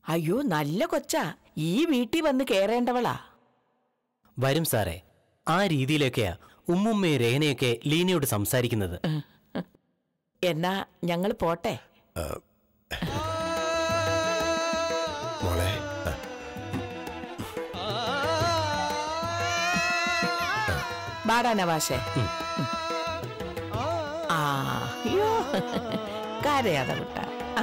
അയ്യോ നല്ല കൊച്ചാ ഈ വീട്ടിൽ വന്ന് കേറേണ്ടവളാ വരും സാറേ ആ രീതിയിലൊക്കെയാ ഉമ്മുമ്മയും രേനയൊക്കെ ലീനയോട് സംസാരിക്കുന്നത് എന്നാ ഞങ്ങൾ പോട്ടെ മോളെ ബാടാ നവാശേ ആ അയ്യോ കരയാതെ വിട്ട ആ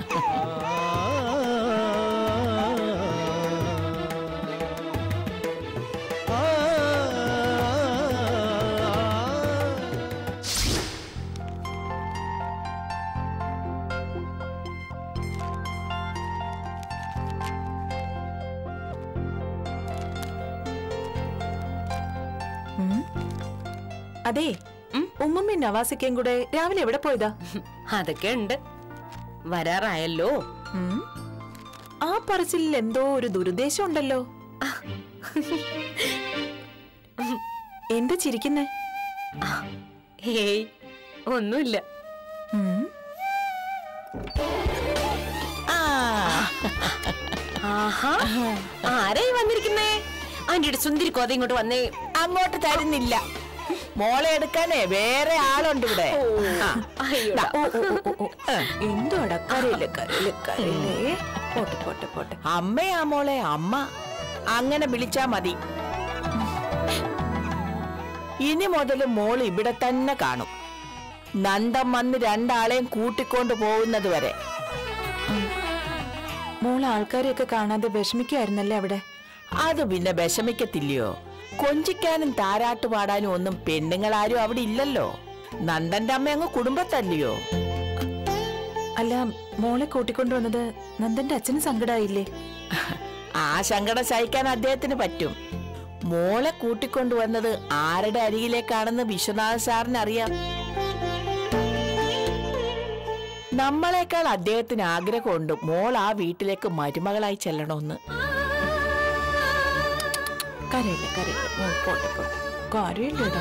അതെ ഉമ്മമ്മയും നവാസിക്കയും കൂടെ രാവിലെ എവിടെ പോയതാ അതൊക്കെ ഉണ്ട് വരാറായല്ലോ ഉം. ആ പറച്ചിലിൽ എന്തോ ഒരു ദുരുദ്ദേശം ഉണ്ടല്ലോ എന്താ ചിരിക്കുന്നേ ഹേയ് ഒന്നുമില്ല ഉം. ആ ആഹാ ആരായി വന്നിരിക്കുന്നേ ആന്റിയുടെ സുന്ദരി കോത ഇങ്ങോട്ട് വന്നേ അങ്ങോട്ട് തരുന്നില്ല മോളെ എടുക്കാനേ വേറെ ആളുണ്ട് ഇവിടെ ആ, അയ്യോടാ. ദാ, ഓ, ഓ, ഓ, ഓ, ഓ. എന്തുവാടാ കരയില്ലേ കരയില്ലേ കരയില്ലേ പോട്ടെ പോട്ടെ പോട്ടെ അമ്മയാ മോളെ അമ്മ അങ്ങനെ വിളിച്ചാ മതി ഇനി മുതൽ മോൾ ഇവിടെ തന്നെ കാണും നന്ദം വന്ന് രണ്ടാളെയും കൂട്ടിക്കൊണ്ട് പോകുന്നത് വരെ മോള് ആൾക്കാരെയൊക്കെ കാണാതെ വിഷമിക്കായിരുന്നല്ലേ അവിടെ അത് പിന്നെ വിഷമിക്കത്തില്ലയോ കൊഞ്ചിക്കാനും താരാട്ട് പാടാനും ഒന്നും പെണ്ണുങ്ങളാരും അവിടെ ഇല്ലല്ലോ നന്ദന്റെ അമ്മ അങ്ങ് കുടുംബത്തല്ലയോ അല്ല മോളെ കൂട്ടിക്കൊണ്ടുവന്നത് നന്ദന്റെ അച്ഛന് സങ്കടായില്ലേ ആ സങ്കടം സഹിക്കാൻ അദ്ദേഹത്തിന് പറ്റും മോളെ കൂട്ടിക്കൊണ്ടുവന്നത് ആരുടെ അരികിലേക്കാണെന്ന് വിശ്വനാഥ സാറിന് അറിയാം നമ്മളെക്കാൾ അദ്ദേഹത്തിന് ആഗ്രഹമുണ്ട് മോൾ ആ വീട്ടിലേക്ക് മരുമകളായി ചെല്ലണമെന്ന് കരയില്ല കരയില്ല മോൾ പോട്ടെ പോട്ടെ കരയില്ലടാ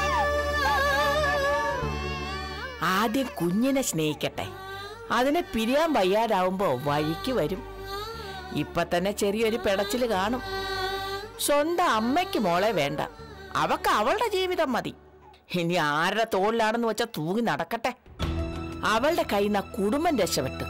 ആദ്യം കുഞ്ഞിനെ സ്നേഹിക്കട്ടെ അതിനെ പിരിയാൻ വയ്യാതാവുമ്പോ വഴിക്ക് വരും ഇപ്പൊ തന്നെ ചെറിയൊരു പിടച്ചില് കാണും സ്വന്തം അമ്മയ്ക്ക് മോളെ വേണ്ട അവക്ക് അവളുടെ ജീവിതം മതി ഇനി ആരുടെ തോളിലാണെന്ന് വെച്ചാ തൂങ്ങി നടക്കട്ടെ അവളുടെ കയ്യിൽ നിന്ന് ആ കുടുംബം രക്ഷപ്പെട്ടു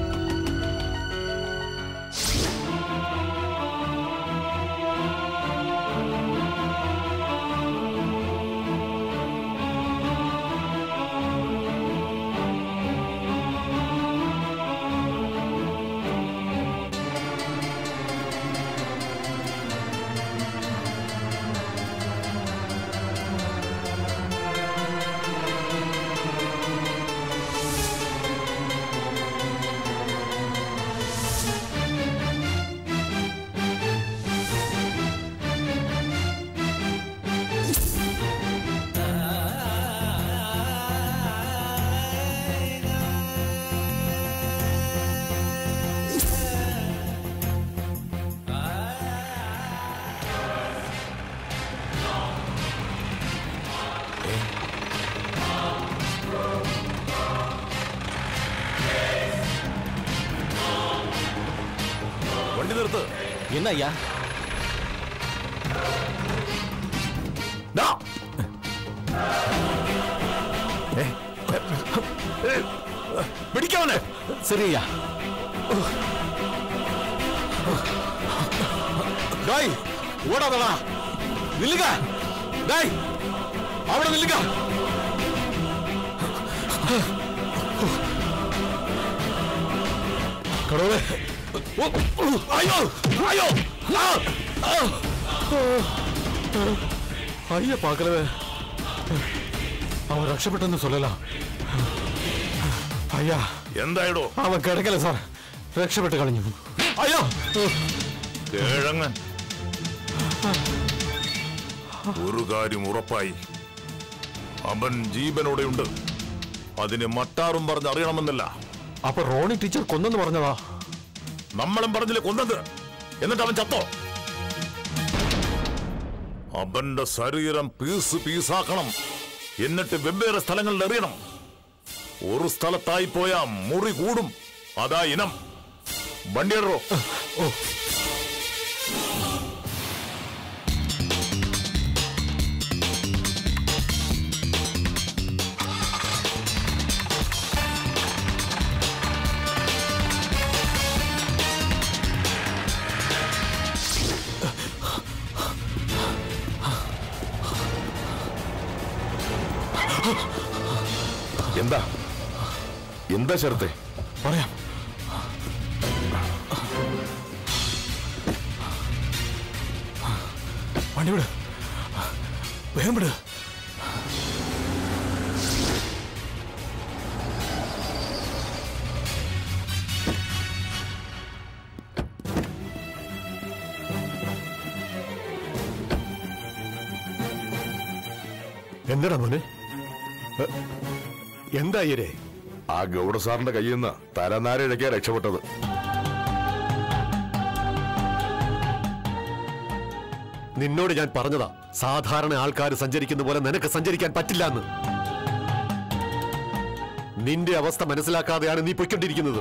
വണ്ടി നിർത്ത് എന്നയ്യാ ദാ. ഏ, ഏ, ഏ, പിടിക്കവനെ ശരിയാ ഡായ് ഓടാതടാ നില്ലുക ഡായ് അവിടെ നില്ലുക കടവേ അയ്യോ അയ്യോ ആ, ആ. ஐயா பார்க்கலவே அவன் ரட்சப்பட்டன்னு சொல்லலாம் ஐயா എന്തായിടോ അവൻ കിടക്കല സാർ രക്ഷപ്പെട്ട് കളഞ്ഞു അയ്യോ കേഴങ്ങൻ ഒരു കാര്യം ഉറപ്പായി അവൻ ജീവനോടെയുണ്ട് അതിന് മട്ടാറും പറഞ്ഞ് അറിയണമെന്നില്ല അപ്പൊ റോണി ടീച്ചർ കൊന്നെന്ന് പറഞ്ഞതാ നമ്മളും പറഞ്ഞില്ലേ കൊന്നത് എന്നിട്ട് അവൻ ചത്തോ അവന്റെ ശരീരം പീസ് പീസാക്കണം എന്നിട്ട് വെവ്വേറെ സ്ഥലങ്ങളിൽ എറിയണം ഒരു സ്ഥലത്തായി പോയാ മുറി കൂടും അതാ ഇനം വണ്ടിയിടറോ എന്താ എന്താ ശരത്തെ പറയാം വണ്ടി വിട് വേഗം വിട് എന്താടാ മോനെ എ, എന്താ അയ്യരെ ആ ഗൗഡ സാറിന്റെ കയ്യിൽ നിന്ന് തലനാരിഴക്കാ രക്ഷപ്പെട്ടത് നിന്നോട് ഞാൻ പറഞ്ഞതാ സാധാരണ ആൾക്കാർ സഞ്ചരിക്കുന്ന പോലെ നിനക്ക് സഞ്ചരിക്കാൻ പറ്റില്ല എന്ന് നിന്റെ അവസ്ഥ മനസ്സിലാക്കാതെയാണ് നീ പൊയ്ക്കൊണ്ടിരിക്കുന്നത്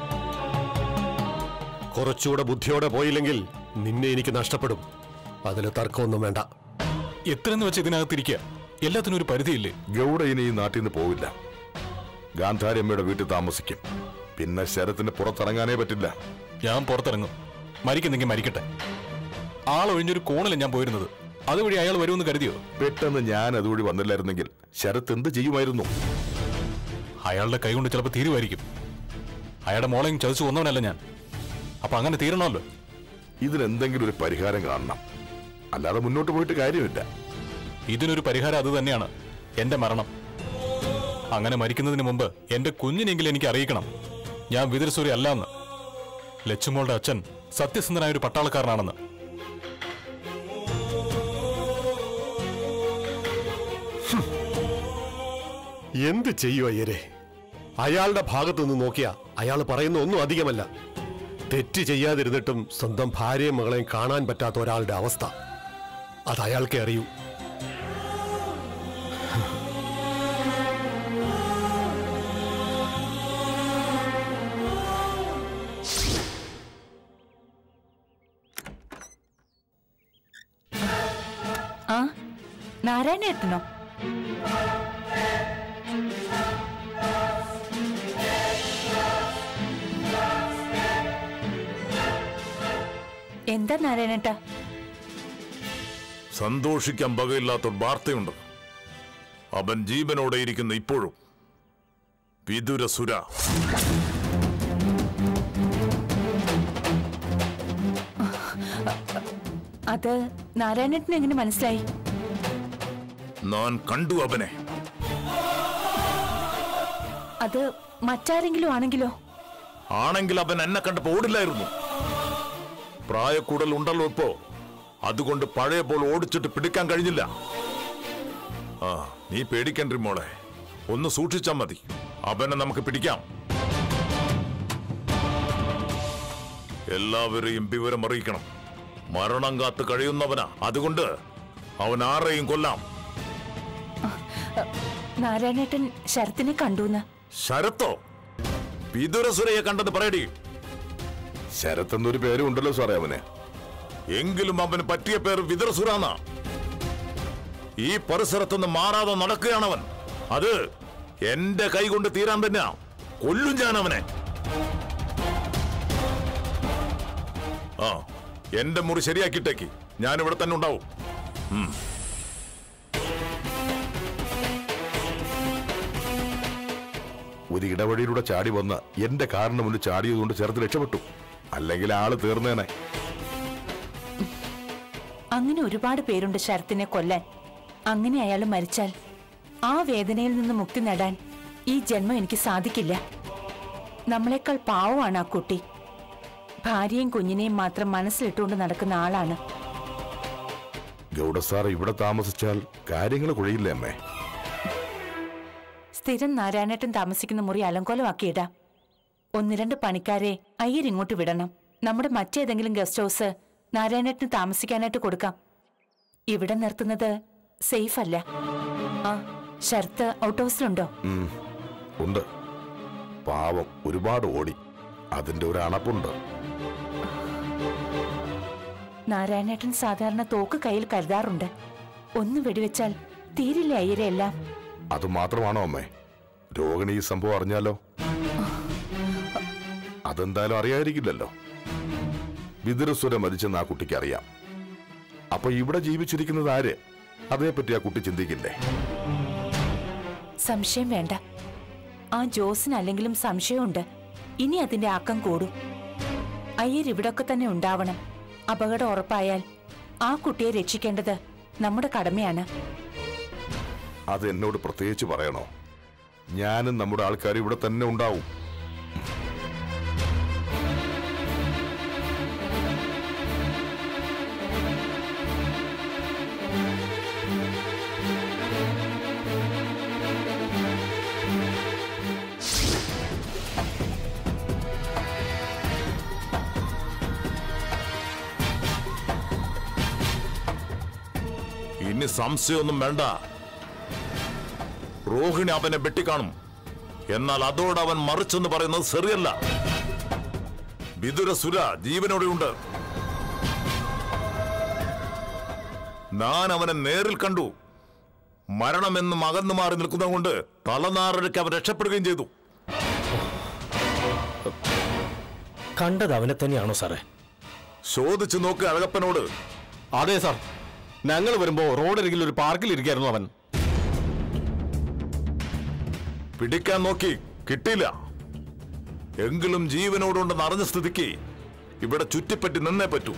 കുറച്ചുകൂടെ ബുദ്ധിയോടെ പോയില്ലെങ്കിൽ നിന്നെ എനിക്ക് നഷ്ടപ്പെടും അതിൽ തർക്കമൊന്നും വേണ്ട എത്രയെന്ന് വെച്ച് ഇതിനകത്തിരിക്കുക എല്ലാത്തിനും ഒരു പരിധിയില്ലേ ഗൗഡ ഇനി ഈ നാട്ടിൽ നിന്ന് പോവില്ല ഗാന്ധാരി അമ്മയുടെ വീട്ടിൽ താമസിക്കും പിന്നെ ശരത്തിന് പുറത്തിറങ്ങാനേ പറ്റില്ല ഞാൻ പുറത്തിറങ്ങും മരിക്കുന്നെങ്കിൽ മരിക്കട്ടെ ആളൊഴിഞ്ഞൊരു കോണില്ല ഞാൻ പോയിരുന്നത് അതുവഴി അയാൾ വരുമെന്ന് കരുതിയോ പെട്ടെന്ന് ഞാൻ അതുവഴി വന്നില്ലായിരുന്നെങ്കിൽ ശരത്ത് എന്ത് ചെയ്യുമായിരുന്നു അയാളുടെ കൈ കൊണ്ട് ചിലപ്പോൾ തീരുമായിരിക്കും അയാളുടെ മോളെയും ചതിച്ചു കൊന്നവനല്ല ഞാൻ അപ്പൊ അങ്ങനെ തീരണമല്ലോ ഇതിനെന്തെങ്കിലും ഒരു പരിഹാരം കാണണം അല്ലാതെ മുന്നോട്ട് പോയിട്ട് കാര്യമില്ല ഇതിനൊരു പരിഹാരം അത് തന്നെയാണ് എന്റെ മരണം അങ്ങനെ മരിക്കുന്നതിന് മുമ്പ് എന്റെ കുഞ്ഞിനെങ്കിലും എനിക്ക് അറിയിക്കണം ഞാൻ വിതുരസൂരി അല്ല എന്ന് ലച്ചുമോളുടെ അച്ഛൻ സത്യസന്ധനായ ഒരു പട്ടാളക്കാരനാണെന്ന് എന്ത് ചെയ്യൂ അയ്യരെ അയാളുടെ ഭാഗത്തു നിന്ന് നോക്കിയാ അയാൾ പറയുന്ന ഒന്നും അധികമല്ല തെറ്റ് ചെയ്യാതിരുന്നിട്ടും സ്വന്തം ഭാര്യയും മകളെയും കാണാൻ പറ്റാത്ത ഒരാളുടെ അവസ്ഥ അത് അയാൾക്കേ അറിയൂ ആ നാരായണേട്ടനോ എന്താ നാരായണേട്ടാ സന്തോഷിക്കാൻ വകയില്ലാത്തൊരു വാർത്തയുണ്ട് അവൻ ജീവനോടെ ഇരിക്കുന്ന ഇപ്പോഴും വിതുരസുര അത് നാരായണേട്ടന് എങ്ങനെ മനസ്സിലായി ഞാൻ കണ്ടു അവനെ അത് മറ്റാരെങ്കിലും ആണെങ്കിലോ ആണെങ്കിൽ അവൻ എന്നെ കണ്ടപ്പോ ഓടില്ലായിരുന്നു പ്രായക്കൂടൽ ഉണ്ടല്ലോ ഇപ്പോ അതുകൊണ്ട് പഴയ പോലെ ഓടിച്ചിട്ട് പിടിക്കാൻ കഴിഞ്ഞില്ല ആ നീ പേടിക്കണ്ടി മോളെ ഒന്ന് സൂക്ഷിച്ചാ മതി അവനെ നമുക്ക് പിടിക്കാം എല്ലാവരെയും വിവരം അറിയിക്കണം മരണം കാത്ത് കഴിയുന്നവനാ അതുകൊണ്ട് അവൻ ആരെയും കൊല്ലാം നാരായണേട്ടൻ ശരത്തിനെ കണ്ടൂന്ന് ശരത്തോ വിതുരസുരയെ കണ്ടെന്ന് പറയടി ശരത്ത് എന്നൊരു പേരും ഉണ്ടല്ലോ സാറേ അവന് എങ്കിലും അവന് പറ്റിയ പേര് വിതുരസുരാന്നാ ഈ പരിസരത്തുനിന്ന് മാറാതെ നടക്കുകയാണവൻ അത് എന്റെ കൈ കൊണ്ട് തീരാൻ തന്നെ കൊല്ലും ഞാൻ അവനെ ആ എന്റെ മുറി ശരിയാക്കിയിട്ടേക്ക് ഞാൻ ഇവിടെ തന്നെ ഉണ്ടാവും ഒരു ഇടവഴിയിലൂടെ ചാടി വന്ന എന്റെ കാറിന് മുന്നിൽ ചാടിയതുകൊണ്ട് ചേർത്ത് രക്ഷപ്പെട്ടു അല്ലെങ്കിൽ ആള് തീർന്നേനെ അങ്ങനെ ഒരുപാട് പേരുണ്ട് ശരത്തിനെ കൊല്ലാൻ അങ്ങനെ അയാൾ മരിച്ചാൽ ആ വേദനയിൽ നിന്ന് മുക്തി നേടാൻ ഈ ജന്മം എനിക്ക് സാധിക്കില്ല നമ്മളെക്കാൾ പാവമാണ് ആ കുട്ടി ഭാര്യയും കുഞ്ഞിനെയും മാത്രം മനസ്സിലിട്ടുകൊണ്ട് നടക്കുന്ന ആളാണ് ഗൗഡ സാർ ഇവിടെ താമസിച്ചാൽ കാര്യങ്ങൾ കുഴയില്ലേ അമ്മേ സ്ഥിരം നാരായണേട്ടൻ താമസിക്കുന്ന മുറി അലങ്കോലമാക്കിയിടാം ഒന്ന് രണ്ട് പണിക്കാരെ അയ്യരിങ്ങോട്ട് വിടണം നമ്മുടെ മറ്റേതെങ്കിലും ഗസ്റ്റ് ഹൗസ് നാരായണേട്ടന് താമസിക്കാനായിട്ട് കൊടുക്കാം ഇവിടെ നിർത്തുന്നത് സേഫ് അല്ല ആ ശരത്ത് ഔട്ട് ഹൗസിലുണ്ടോ ഉം, ഉണ്ട് പാവം ഒരുപാട് ഓടി അതിന്റെ ഒരു അണപ്പുണ്ട് നാരായണേട്ടൻ സാധാരണ തോക്ക് കയ്യിൽ കരുതാറുണ്ട് ഒന്ന് വെടിവെച്ചാൽ തീരില്ലേ അയ്യരെ എല്ലാം അത് മാത്രമാണോ അമ്മേ രോഹിണി ഈ സംഭവം അറിഞ്ഞാലോ അതെന്തായാലും അറിയാതിരിക്കില്ലല്ലോ വിതുരസ്വര മരിച്ചെന്ന് ആ കുട്ടിക്ക് അറിയാം അപ്പൊ ഇവിടെ ജീവിച്ചിരിക്കുന്നത് ആര് അതേപ്പറ്റി ആ കുട്ടി ചിന്തിക്കില്ലേ സംശയം വേണ്ട ആ ജോസിന് അല്ലെങ്കിലും സംശയമുണ്ട് ഇനി അതിന്റെ ആക്കം കൂടും അയ്യർ ഇവിടൊക്കെ തന്നെ ഉണ്ടാവണം അപകടം ഉറപ്പായാൽ ആ കുട്ടിയെ രക്ഷിക്കേണ്ടത് നമ്മുടെ കടമയാണ് അത് എന്നോട് പ്രത്യേകിച്ച് പറയണോ ഞാനും നമ്മുടെ ആൾക്കാർ ഇവിടെ തന്നെ ഉണ്ടാവും ഇനി സംശയമൊന്നും വേണ്ട റോഹിണി അവനെ വെട്ടിക്കാണും എന്നാൽ അതോട് അവൻ മറിച്ചെന്ന് പറയുന്നത് ശരിയല്ല വിതുരസുര ജീവനോടെയുണ്ട് ഞാൻ അവനെ നേരിൽ കണ്ടു മരണമെന്നും അകന്നു മാറി നിൽക്കുന്നതുകൊണ്ട് തലനാറയ്ക്ക് അവൻ രക്ഷപ്പെടുകയും ചെയ്തു കണ്ടത് അവനെ തന്നെയാണോ സാറേ ചോദിച്ചു നോക്ക് അഴകപ്പനോട് അതെ സാർ ഞങ്ങൾ വരുമ്പോ റോഡരികിൽ ഒരു പാർക്കിൽ ഇരിക്കായിരുന്നു അവൻ പിടിക്കാൻ നോക്കി കിട്ടിയില്ല എങ്കിലും ജീവനോടുണ്ടെന്ന് അറിഞ്ഞ സ്ഥിതിക്ക് ഇവിടെ ചുറ്റിപ്പറ്റി നിന്നേ പറ്റൂ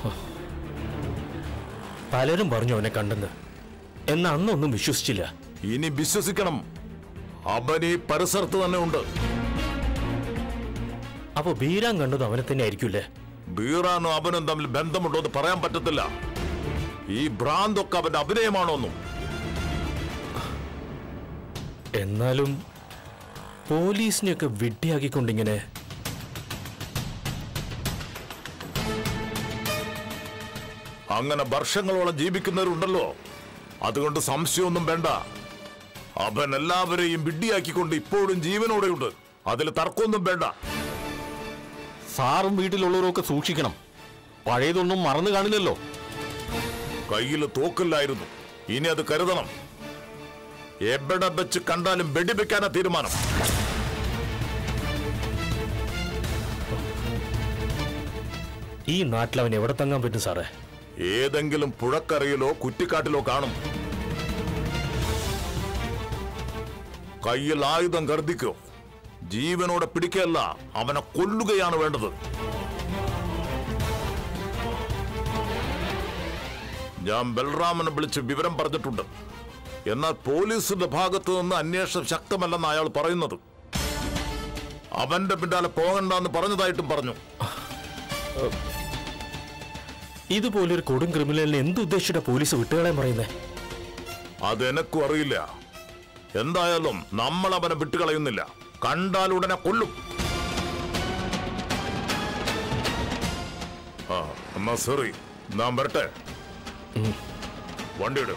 പലരും പറഞ്ഞു അവനെ കണ്ടെന്ന് എന്നാ അന്നൊന്നും വിശ്വസിച്ചില്ല ഇനി വിശ്വസിക്കണം അവൻ ഈ പരിസരത്ത് തന്നെ ഉണ്ട് അപ്പൊ ബീരാൻ കണ്ടത് അവനെ തന്നെ ആയിരിക്കൂലേ ബീറാനും അവനും തമ്മിൽ ബന്ധമുണ്ടോ എന്ന് പറയാൻ പറ്റത്തില്ല ഈ ഭ്രാന്തൊക്കെ അവന്റെ അഭിനയമാണോന്നും എന്നാലും പോലീസിനെയൊക്കെ വിഡ്ഢിയാക്കിക്കൊണ്ടിങ്ങനെ അങ്ങനെ വർഷങ്ങളോളം ജീവിക്കുന്നവരുണ്ടല്ലോ അതുകൊണ്ട് സംശയമൊന്നും വേണ്ട അവൻ എല്ലാവരെയും വിഡ്ഢിയാക്കിക്കൊണ്ട് ഇപ്പോഴും ജീവനോടെയുണ്ട് അതിൽ തർക്കമൊന്നും വേണ്ട സാറും വീട്ടിലുള്ളവരൊക്കെ സൂക്ഷിക്കണം പഴയതൊന്നും മറന്നു കാണില്ലല്ലോ കയ്യിൽ തോക്കില്ലായിരുന്നു ഇനി അത് കരുതണം എവിടെ വെച്ച് കണ്ടാലും വെടിവെക്കാനാ തീരുമാനം ഈ നാട്ടിൽ അവൻ എവിടെ തങ്ങാൻ പറ്റും സാറേ ഏതെങ്കിലും പുഴക്കരയിലോ കുറ്റിക്കാട്ടിലോ കാണും കയ്യിൽ ആയുധം കരുതിക്കോ ജീവനോടെ പിടിക്കല്ല അവനെ കൊല്ലുകയാണ് വേണ്ടത് ഞാൻ ബൽറാമനെ വിളിച്ച് വിവരം പറഞ്ഞിട്ടുണ്ട് എന്നാൽ പോലീസിന്റെ ഭാഗത്തു നിന്ന് അന്വേഷണം ശക്തമല്ലെന്ന് അയാൾ പറയുന്നത് അവന്റെ പിന്നാലെ പോകണ്ടെന്ന് പറഞ്ഞതായിട്ടും പറഞ്ഞു ഇതുപോലൊരു കൊടും ക്രിമിനലിനെ എന്തുദ്ദേശിച്ചിട്ടാ പോലീസ് വിട്ടുകളയാൻ പറയുന്നേ അതെനക്കും അറിയില്ല എന്തായാലും നമ്മൾ അവനെ വിട്ടുകളയുന്നില്ല കണ്ടാൽ ഉടനെ കൊല്ലും ആ എന്നാ സോറി നാം വരട്ടെ വണ്ടിയിടും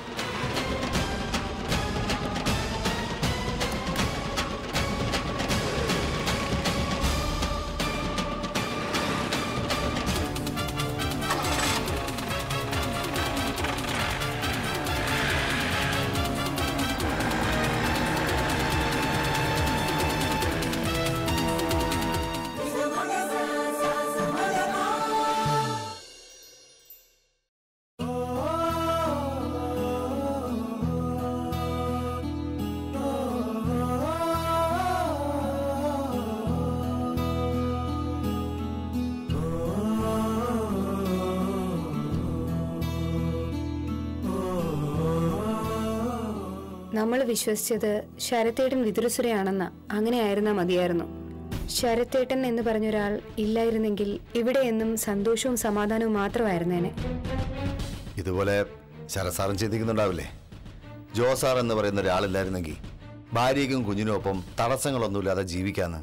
നമ്മൾ വിശ്വസിച്ചത് ശരത്തേട്ടൻ വിതുരസുരയാണെന്ന അങ്ങനെയായിരുന്നാ മതിയായിരുന്നു ശരത്തേട്ടൻ എന്ന് പറഞ്ഞൊരാൾ ഇല്ലായിരുന്നെങ്കിൽ ഇവിടെ എന്നും സന്തോഷവും സമാധാനവും മാത്രമായിരുന്നേനെ ഇതുപോലെ ശരസാറും ചിന്തിക്കുന്നുണ്ടാവില്ലേ ജോസാർ എന്ന് പറയുന്ന ഒരാളില്ലായിരുന്നെങ്കിൽ ഭാര്യയ്ക്കും കുഞ്ഞിനും ഒപ്പം തടസ്സങ്ങളൊന്നുമില്ലാതെ ജീവിക്കാന്ന്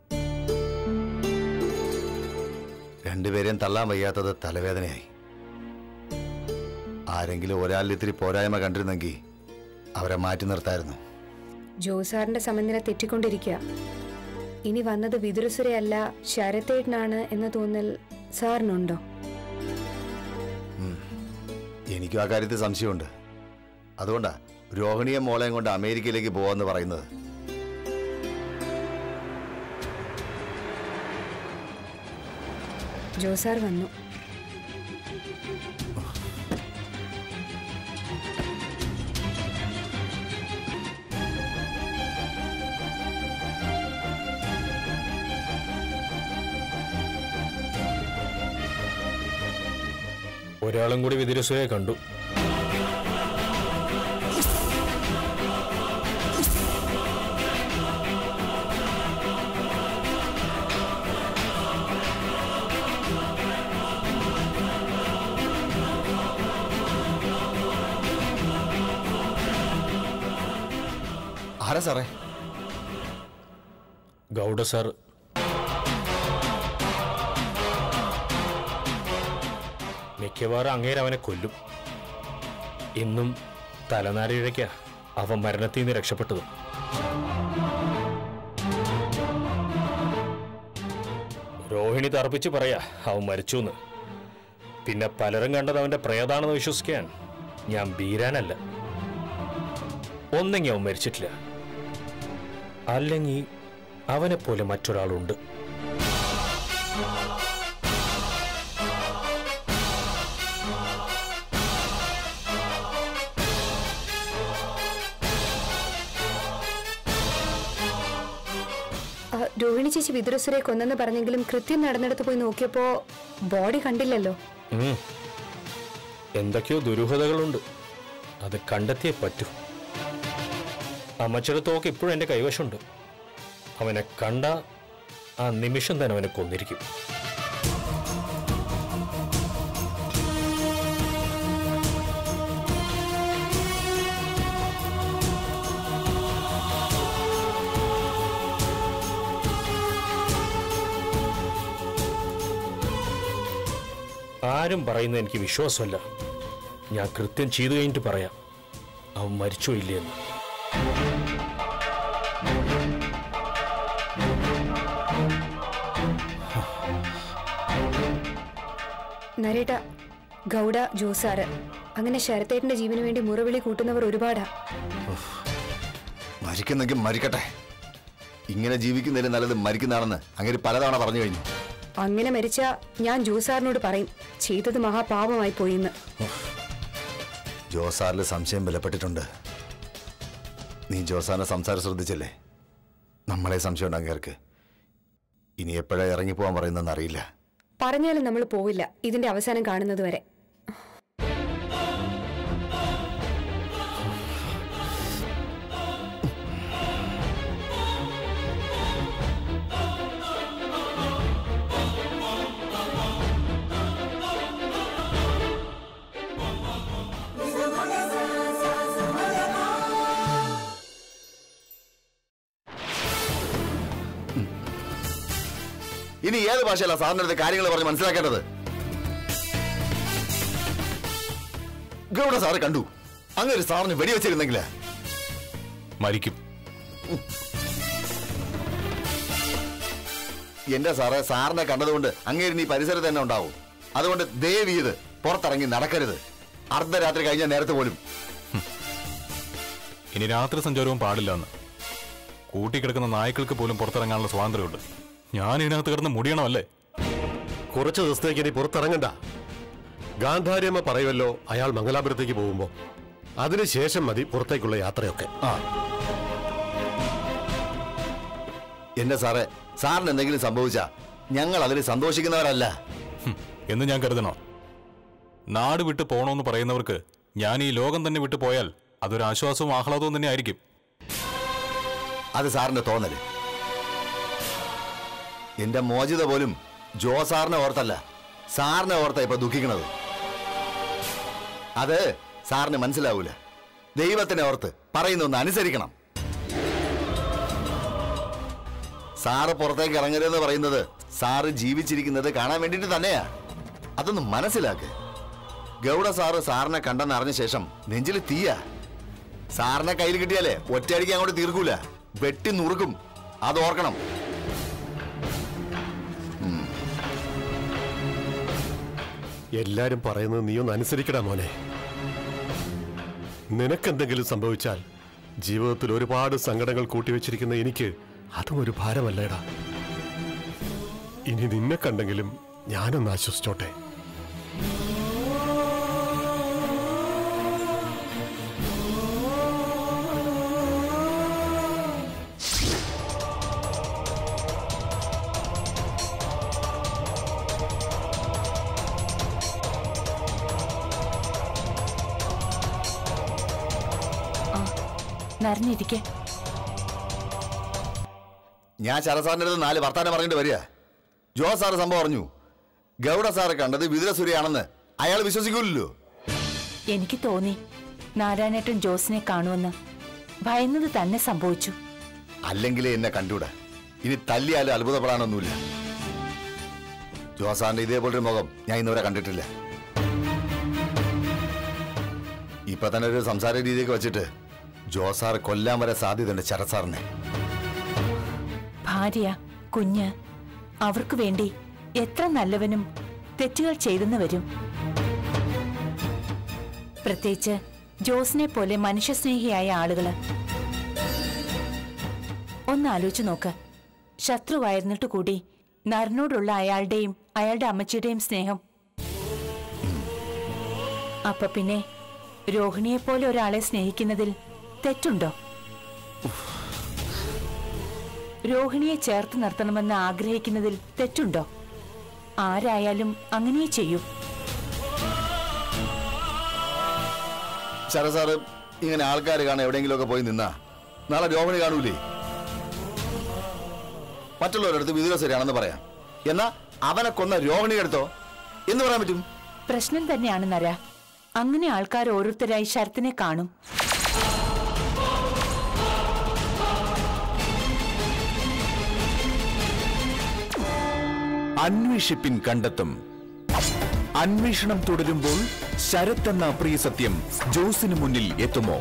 രണ്ടുപേരെയും തള്ളാൻ വയ്യാത്തത് തലവേദനയായി ആരെങ്കിലും ഒരാളിൽ ഇത്തിരി പോരായ്മ കണ്ടിരുന്നെങ്കിൽ അവരെ മാറ്റി നിർത്തായിരുന്നു ജോസാറിന്റെ സമനില തെറ്റിക്കൊണ്ടിരിക്കുക ഇനി വന്നത് വിതുരസുരയല്ല ശരത്തേട്ടനാണ് എന്ന തോന്നൽ സാറിനുണ്ടോ എനിക്കും ആ കാര്യത്തിൽ സംശയമുണ്ട് അതുകൊണ്ടാ രോഹിണിയെ മോളെയും കൊണ്ട് അമേരിക്കയിലേക്ക് പോവാന്ന് പറയുന്നത് ജോസാർ വന്നു ഒരാളും കൂടി വിതിരസുയെ കണ്ടു ആരാ സാറേ ഗൗഡ സാർ മിക്കവാറും അങ്ങേര് അവനെ കൊല്ലും ഇന്നും തലനാരിഴയ്ക്ക അവൻ മരണത്തിൽ നിന്ന് രക്ഷപ്പെട്ടത് രോഹിണി തർപ്പിച്ച് പറയാ അവൻ മരിച്ചു എന്ന് പിന്നെ പലരും കണ്ടത് അവന്റെ പ്രേതാണെന്ന് വിശ്വസിക്കാൻ ഞാൻ ബീരാനല്ല ഒന്നെങ്കിൽ അവൻ മരിച്ചിട്ടില്ല അല്ലെങ്കിൽ അവനെ പോലെ മറ്റൊരാളുണ്ട് ആ, രോഹിണി ചേച്ചി വിതുരസുരെ കൊന്നെന്ന് പറഞ്ഞെങ്കിലും കൃത്യം നടന്നിടത്ത് പോയി നോക്കിയപ്പോ ബോഡി കണ്ടില്ലല്ലോ ഉം. എന്തൊക്കെയോ ദുരൂഹതകളുണ്ട് അത് കണ്ടെത്തിയേ പറ്റൂ അമ്മച്ചിയുടെ തോക്ക് ഇപ്പോഴും എൻ്റെ കൈവശമുണ്ട് അവനെ കണ്ട ആ നിമിഷം തന്നെ അവനെ കൊന്നിരിക്കും ആരും പറയുന്നത് എനിക്ക് വിശ്വാസമല്ല ഞാൻ കൃത്യം ചെയ്തു കഴിഞ്ഞിട്ട് പറയാം അവൻ മരിച്ചോ ഇല്ലയെന്ന് നരേട്ട ഗൗഡ ജോസാറ് അങ്ങനെ ശരത്തേട്ടന്റെ ജീവന് വേണ്ടി മുറവിളി കൂട്ടുന്നവർ ഒരുപാടാ മരിക്കുന്നെങ്കിൽ മരിക്കട്ടെ ഇങ്ങനെ ജീവിക്കുന്നതിന് നല്ലത് മരിക്കുന്നതാണെന്ന് അങ്ങനെ പലതവണ പറഞ്ഞു കഴിഞ്ഞു അങ്ങനെ മരിച്ച ഞാൻ ജോസാറിനോട് പറയും ചെയ്തത് മഹാപാപമായി പോയിന്ന് ജോസാറിൽ സംശയം ബലപ്പെട്ടിട്ടുണ്ട് നീ ജോസാറിന്റെ സംസാരം ശ്രദ്ധിച്ചല്ലേ നമ്മളെ സംശയം ഉണ്ട് അങ്ങേർക്ക് ഇനി എപ്പോഴാ ഇറങ്ങിപ്പോവാൻ പറയുന്നതെന്ന് അറിയില്ല പറഞ്ഞാലും നമ്മൾ പോവില്ല ഇതിന്റെ അവസാനം കാണുന്നത് വരെ ഇനി ഏത് ഭാഷയല്ല സാറിന്റെ അടുത്ത് കാര്യങ്ങൾ പറഞ്ഞ് മനസ്സിലാക്കേണ്ടത് ഗൗഡ സാറ് കണ്ടു അങ്ങനെ സാറിന് വെടിവെച്ചിരുന്നെങ്കില് മരിക്കും എന്റെ സാറ് സാറിനെ കണ്ടതുകൊണ്ട് അങ്ങേര് നീ പരിസരത്ത് തന്നെ ഉണ്ടാവും അതുകൊണ്ട് ദേവി ഇത് പുറത്തിറങ്ങി നടക്കരുത് അർദ്ധരാത്രി കഴിഞ്ഞ നേരത്തെ പോലും ഇനി രാത്രി സഞ്ചാരവും പാടില്ലെന്ന് കൂട്ടിക്കിടക്കുന്ന നായ്ക്കൾക്ക് പോലും പുറത്തിറങ്ങാനുള്ള സ്വാതന്ത്ര്യമുണ്ട് ഞാൻ ഇതിനകത്ത് കിടന്ന് മുടിയണമല്ലേ കുറച്ച് ദിവസത്തേക്ക് ഇനി പുറത്തിറങ്ങണ്ട ഗാന്ധാരിയമ്മ പറയുമല്ലോ അയാൾ മംഗലാപുരത്തേക്ക് പോകുമ്പോ അതിനുശേഷം മതി പുറത്തേക്കുള്ള യാത്രയൊക്കെ ആ എന്റെ സാറേ സാറിന് എന്തെങ്കിലും സംഭവിച്ചാ ഞങ്ങൾ അതിൽ സന്തോഷിക്കുന്നവരല്ല ഹും, എന്ന് ഞാൻ കരുതണോ നാട് വിട്ട് പോണോന്ന് പറയുന്നവർക്ക് ഞാൻ ഈ ലോകം തന്നെ വിട്ടു പോയാൽ അതൊരു ആശ്വാസവും ആഹ്ലാദവും തന്നെ ആയിരിക്കും അത് സാറിന്റെ തോന്നല് എന്റെ മോചിത പോലും ജോ സാറിനെ ഓർത്തല്ല സാറിനെ ഓർത്ത ഇപ്പൊ ദുഃഖിക്കണത് അത് സാറിന് മനസ്സിലാവൂല ദൈവത്തിനെ ഓർത്ത് പറയുന്നൊന്ന് അനുസരിക്കണം സാറ് പുറത്തേക്ക് ഇറങ്ങരുതെന്ന് പറയുന്നത് സാറ് ജീവിച്ചിരിക്കുന്നത് കാണാൻ വേണ്ടിയിട്ട് തന്നെയാ അതൊന്ന് മനസ്സിലാക്ക് ഗൗഡ സാറ് സാറിനെ കണ്ടെന്ന് അറിഞ്ഞ ശേഷം നെഞ്ചിൽ തീയാ സാറിനെ കയ്യിൽ കിട്ടിയാലേ ഒറ്റയടിക്ക് അങ്ങോട്ട് തീർക്കൂല വെട്ടി നുറുക്കും അത് ഓർക്കണം എല്ലാരും പറയുന്നത് നീ ഒന്ന് അനുസരിക്കടാ മോനെ നിനക്കെന്തെങ്കിലും സംഭവിച്ചാൽ ജീവിതത്തിൽ ഒരുപാട് സങ്കടങ്ങൾ കൂട്ടിവെച്ചിരിക്കുന്ന എനിക്ക് അതും ഒരു ഭാരമല്ലേടാ ഇനി നിന്നെ കണ്ടെങ്കിലും ഞാനൊന്ന് ആശ്വസിച്ചോട്ടെ നിറഞ്ഞിരിക്കെ ഞാൻ ശരസാറിന്റെ അടുത്ത് നാല് വർത്താനം പറഞ്ഞിട്ട് വരിക ജോ സാറ് സംഭവം പറഞ്ഞു ഗൗഡ സാറ് കണ്ടത് വിതുരസുരയാണെന്ന് അയാൾ വിശ്വസിക്കൂലല്ലോ എനിക്ക് തോന്നി നാരായണേട്ടൻ ജോസിനെ കാണുമെന്ന് ഭയന്നത് തന്നെ സംഭവിച്ചു അല്ലെങ്കിലേ എന്നെ കണ്ടൂടാ ഇനി തല്ലിയാലും അത്ഭുതപ്പെടാനൊന്നുമില്ല ജോസാറിന്റെ ഇതേപോലൊരു മുഖം ഞാൻ ഇന്നുവരെ കണ്ടിട്ടില്ല ഇപ്പൊ തന്നെ ഒരു സംസാര രീതിയൊക്കെ വെച്ചിട്ട് ജോസാർ കൊല്ലാൻ വരെ സാധ്യതയുണ്ട് ശരസാറിനെ ഭാര്യ കുഞ്ഞ് അവർക്ക് വേണ്ടി എത്ര നല്ലവനും തെറ്റുകൾ ചെയ്തെന്ന് വരും പ്രത്യേകിച്ച് ജോസിനെ പോലെ മനുഷ്യസ്നേഹിയായ ആളുകള് ഒന്ന് ആലോചിച്ചു നോക്ക് ശത്രുവായിരുന്നിട്ട് കൂടി നരനോടുള്ള അയാളുടെയും അയാളുടെ അമ്മച്ചിയുടെയും സ്നേഹം അപ്പൊ പിന്നെ രോഹിണിയെ പോലെ ഒരാളെ സ്നേഹിക്കുന്നതിൽ തെറ്റുണ്ടോ രോഹിണിയെ ചേർത്ത് നിർത്തണമെന്ന് ആഗ്രഹിക്കുന്നതിൽ തെറ്റുണ്ടോ ആരായാലും അങ്ങനെ ചെയ്യൂ ശരസാറ് ഇങ്ങനെ ആൾക്കാർ കാണാൻ എവിടെയെങ്കിലുമൊക്കെ പോയി നിന്നാ നാളെ രോഹിണി കാണൂലേ മറ്റുള്ളവരടുത്ത് വിദുരസരിയാണെന്ന് പറയാം എന്നാ അവനെ കൊന്ന രോഹിണി എടുത്തോ എന്ന് പറയാൻ പറ്റും പ്രശ്നം തന്നെയാണ് നര അങ്ങനെ ആൾക്കാർ ഓരോരുത്തരായി ശരത്തിനെ കാണും അന്വേഷിപ്പിൻ കണ്ടെത്തും അന്വേഷണം തുടരുമ്പോൾ ശരത് എന്ന പ്രിയ സത്യം ജോസിന് മുന്നിൽ എത്തുമോ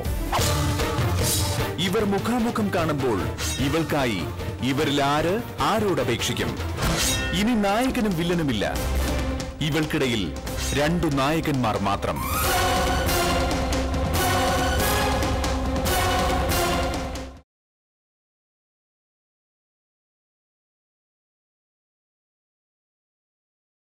ഇവർ മുഖാമുഖം കാണുമ്പോൾ ഇവൾക്കായി ഇവരിൽ ആര് ആരോട് അപേക്ഷിക്കും ഇനി നായകനും വില്ലനുമില്ല ഇവൾക്കിടയിൽ രണ്ടു നായകന്മാർ മാത്രം